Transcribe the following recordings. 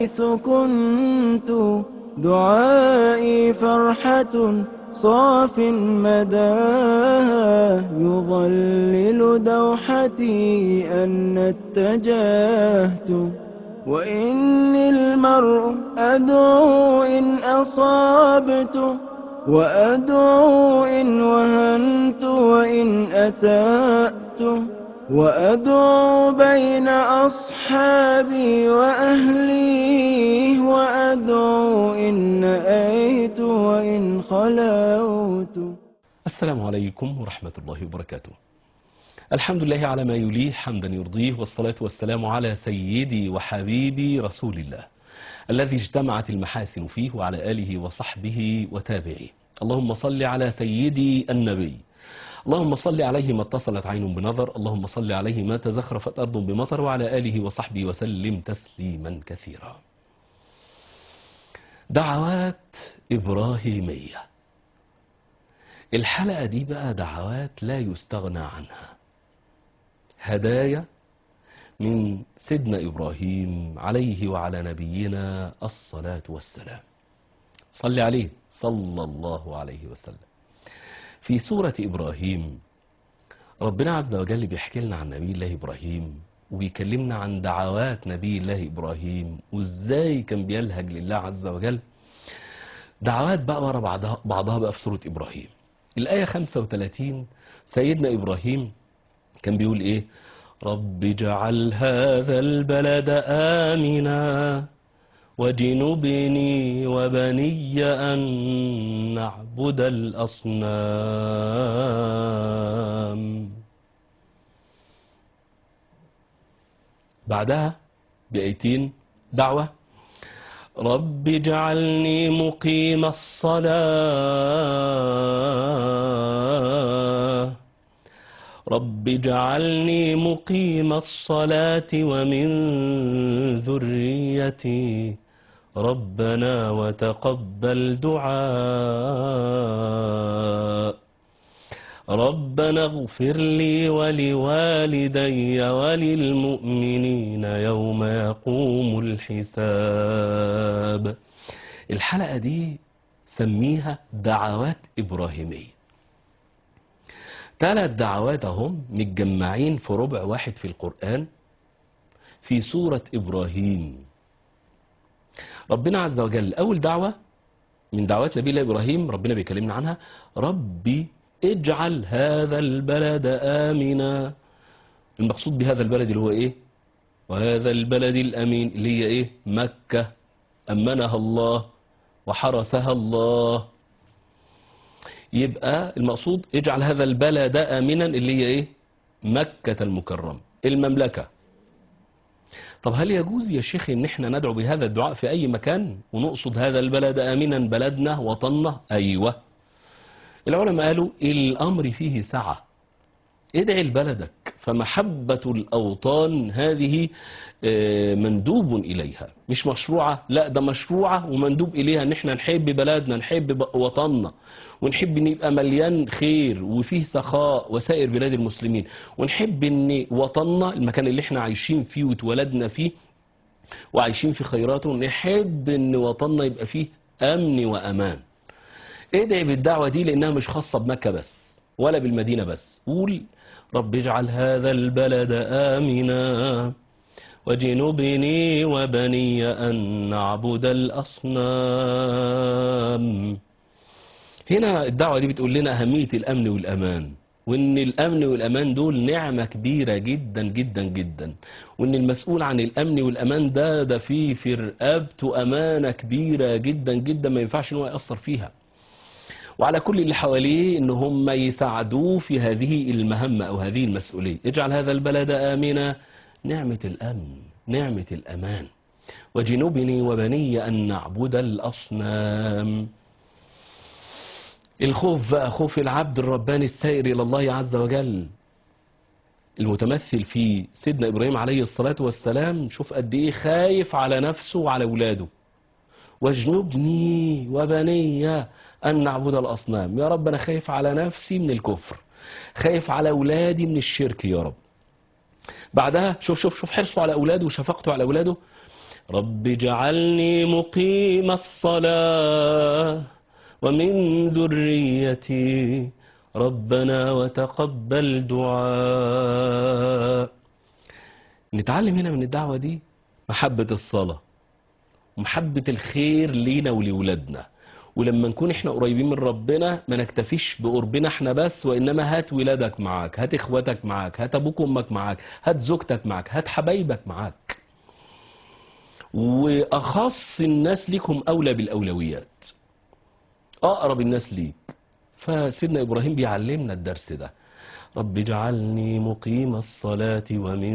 حيث كنت دعائي فرحة صاف مداها يظلل دوحتي أن اتجهت وإني المرء أدعو إن أصابت وأدعو إن وهنت وإن أسأت وأدعو بين أصحابي وأهلي وأدعو إن أيت وإن خلوت السلام عليكم ورحمة الله وبركاته الحمد لله على ما يليه حمدا يرضيه والصلاة والسلام على سيدي وحبيبي رسول الله الذي اجتمعت المحاسن فيه وعلى آله وصحبه وتابعيه اللهم صل على سيدي النبي اللهم صل عليه ما اتصلت عين بنظر اللهم صل عليه ما تزخرفت أرض بمطر وعلى آله وصحبه وسلم تسليما كثيرا دعوات إبراهيمية الحلقة دي بقى دعوات لا يستغنى عنها هدايا من سيدنا إبراهيم عليه وعلى نبينا الصلاة والسلام صل عليه صلى الله عليه وسلم في سورة إبراهيم ربنا عز وجل بيحكي لنا عن نبي الله إبراهيم وبيكلمنا عن دعوات نبي الله إبراهيم وإزاي كان بيلهج لله عز وجل دعوات بقى ورا بعضها, بعضها بقى في سورة إبراهيم الآية 35 سيدنا إبراهيم كان بيقول إيه رب اجعل هذا البلد آمنا وجنبني وبني أن نعبد الأصنام بعدها بأيتين دعوة رب اجعلني مقيم الصلاة رب اجعلني مقيم الصلاة ومن ذريتي ربنا وتقبل دعاء ربنا اغفر لي ولوالدي وللمؤمنين يوم يقوم الحساب الحلقة دي سميها دعوات إبراهيمية ثلاث دعوات هم متجمعين في ربع واحد في القرآن في سورة إبراهيم ربنا عز وجل أول دعوة من دعوات نبي الله إبراهيم ربنا بيكلمنا عنها ربي اجعل هذا البلد آمنا المقصود بهذا البلد اللي هو إيه وهذا البلد الأمين اللي هي إيه مكة أمنها الله وحرسها الله يبقى المقصود اجعل هذا البلد آمنا اللي هي إيه مكة المكرمة المملكة طب هل يجوز يا شيخ ان احنا ندعو بهذا الدعاء في اي مكان ونقصد هذا البلد امنا بلدنا وطننا ايوه العلماء قالوا الامر فيه سعة ادعي لبلدك فمحبة الاوطان هذه مندوب اليها مش مشروعة لا ده مشروعة ومندوب اليها ان احنا نحب بلدنا نحب وطننا ونحب ان يبقى مليان خير وفيه سخاء وسائر بلاد المسلمين ونحب ان وطننا المكان اللي احنا عايشين فيه واتولدنا فيه وعايشين في خيراته نحب ان وطننا يبقى فيه امن وامان ادعي بالدعوة دي لانها مش خاصة بمكة بس ولا بالمدينة بس قول رب اجعل هذا البلد آمنا وجنبني وبني أن نعبد الأصنام هنا الدعوة دي بتقول لنا أهمية الأمن والأمان وإن الأمن والأمان دول نعمة كبيرة جدا جدا جدا وإن المسؤول عن الأمن والأمان ده ده فيه في رقبته أمانة كبيرة جدا جدا ما ينفعش إن هو يأثر فيها وعلى كل اللي حواليه ان هم يساعدوه في هذه المهمة او هذه المسؤولية اجعل هذا البلد آمنا نعمة الأمن نعمة الأمان وجنوبني وبني أن نعبد الأصنام الخوف بقى خوف العبد الرباني السائر إلى الله عز وجل المتمثل في سيدنا إبراهيم عليه الصلاة والسلام شوف قد إيه خايف على نفسه وعلى أولاده واجنبني وبني أن نعبد الأصنام يا رب أنا خايف على نفسي من الكفر خايف على أولادي من الشرك يا رب بعدها شوف شوف شوف حرصه على أولاده وشفقته على أولاده رب اجعلني مقيم الصلاة ومن ذريتي ربنا وتقبل دعاء نتعلم هنا من الدعوة دي محبة الصلاة ومحبة الخير لينا ولولادنا ولما نكون احنا قريبين من ربنا ما نكتفيش بقربنا احنا بس وانما هات ولادك معاك هات اخواتك معاك هات ابوك وامك معاك هات زوجتك معاك هات حبايبك معاك واخص الناس ليكم اولى بالاولويات اقرب الناس ليك فسيدنا ابراهيم بيعلمنا الدرس ده رب اجعلني مقيم الصلاة ومن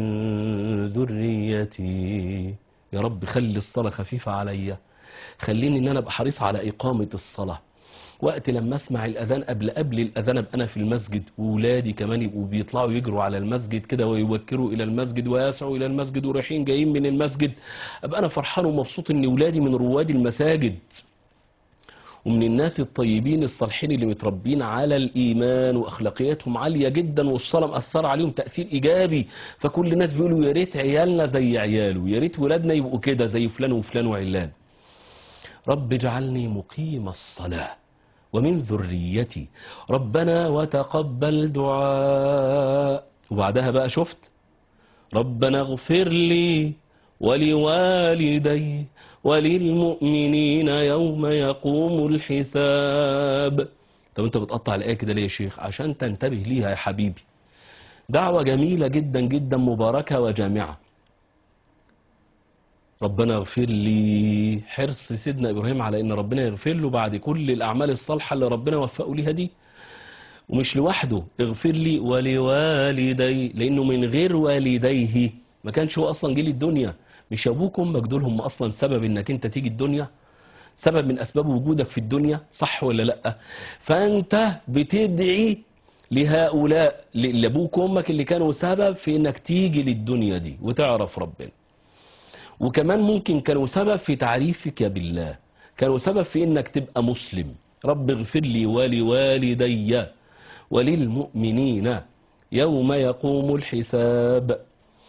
ذريتي يا رب خلي الصلاة خفيفة عليا خليني ان انا ابقى حريص على اقامة الصلاة وقت لما اسمع الاذان قبل قبل الاذان ابقى انا في المسجد واولادي كمان يبقوا بيطلعوا يجروا على المسجد كده ويوكروا الى المسجد ويسعوا الى المسجد ورايحين جايين من المسجد ابقى انا فرحان ومبسوط ان اولادي من رواد المساجد ومن الناس الطيبين الصالحين اللي متربين على الإيمان وأخلاقياتهم عالية جدا والصلاة مأثرة عليهم تأثير إيجابي فكل الناس بيقولوا يا ريت عيالنا زي عياله يا ريت ولادنا يبقوا كده زي فلان وفلان وعلان رب اجعلني مقيم الصلاة ومن ذريتي ربنا وتقبل دعاء وبعدها بقى شفت ربنا اغفر لي ولوالدي وللمؤمنين يوم يقوم الحساب طب انت بتقطع الآية كده ليه يا شيخ عشان تنتبه ليها يا حبيبي دعوة جميلة جدا جدا مباركة وجامعة ربنا اغفر لي حرص سيدنا إبراهيم على إن ربنا يغفر له بعد كل الأعمال الصالحة اللي ربنا وفقه ليها دي ومش لوحده اغفر لي ولوالدي لأنه من غير والديه ما كانش هو أصلا جه الدنيا مش أبوك وأمك دول هم أصلا سبب إنك أنت تيجي الدنيا سبب من أسباب وجودك في الدنيا صح ولا لأ فأنت بتدعي لهؤلاء لأبوك وأمك اللي كانوا سبب في إنك تيجي للدنيا دي وتعرف ربنا وكمان ممكن كانوا سبب في تعريفك يا بالله كانوا سبب في انك تبقى مسلم رب اغفر لي ولوالدي وللمؤمنين يوم يقوم الحساب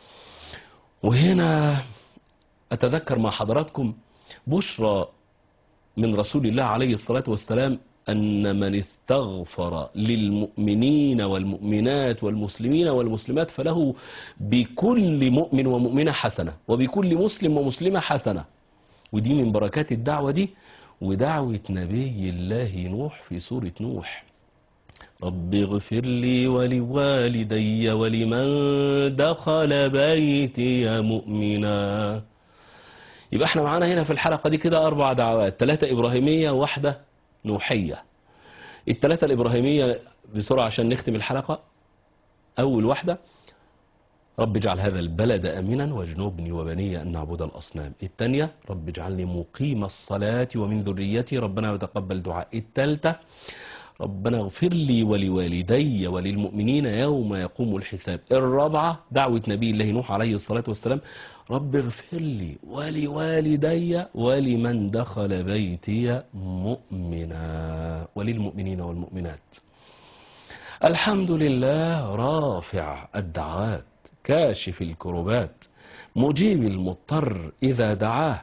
وهنا اتذكر مع حضراتكم بشرى من رسول الله عليه الصلاة والسلام أن من استغفر للمؤمنين والمؤمنات والمسلمين والمسلمات فله بكل مؤمن ومؤمنة حسنة وبكل مسلم ومسلمة حسنة ودي من بركات الدعوة دي ودعوة نبي الله نوح في سورة نوح رب اغفر لي ولوالدي ولمن دخل بيتي مؤمنا يبقى احنا معانا هنا في الحلقة دي كده أربع دعوات ثلاثة إبراهيمية وواحدة نوحية الثلاثة الإبراهيمية بسرعة عشان نختم الحلقة أول واحدة رب اجعل هذا البلد أمنا واجنبني وبني أن نعبد الأصنام الثانية رب اجعلني مقيم الصلاة ومن ذريتي ربنا وتقبل دعاء الثالثة ربنا اغفر لي ولوالدي وللمؤمنين يوم يقوم الحساب الرابعة دعوة نبي الله نوح عليه الصلاة والسلام رب اغفر لي ولوالدي ولمن دخل بيتي مؤمنا وللمؤمنين والمؤمنات الحمد لله رافع الدعوات كاشف الكربات مجيب المضطر إذا دعاه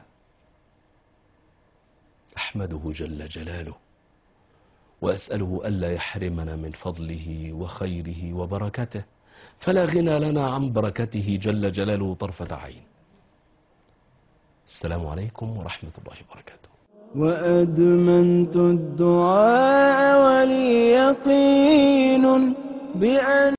أحمده جل جلاله وأسأله ألا يحرمنا من فضله وخيره وبركته فلا غنى لنا عن بركته جل جلاله طرفة عين السلام عليكم ورحمة الله وبركاته وأدمنت الدعاء ولي يقين بأن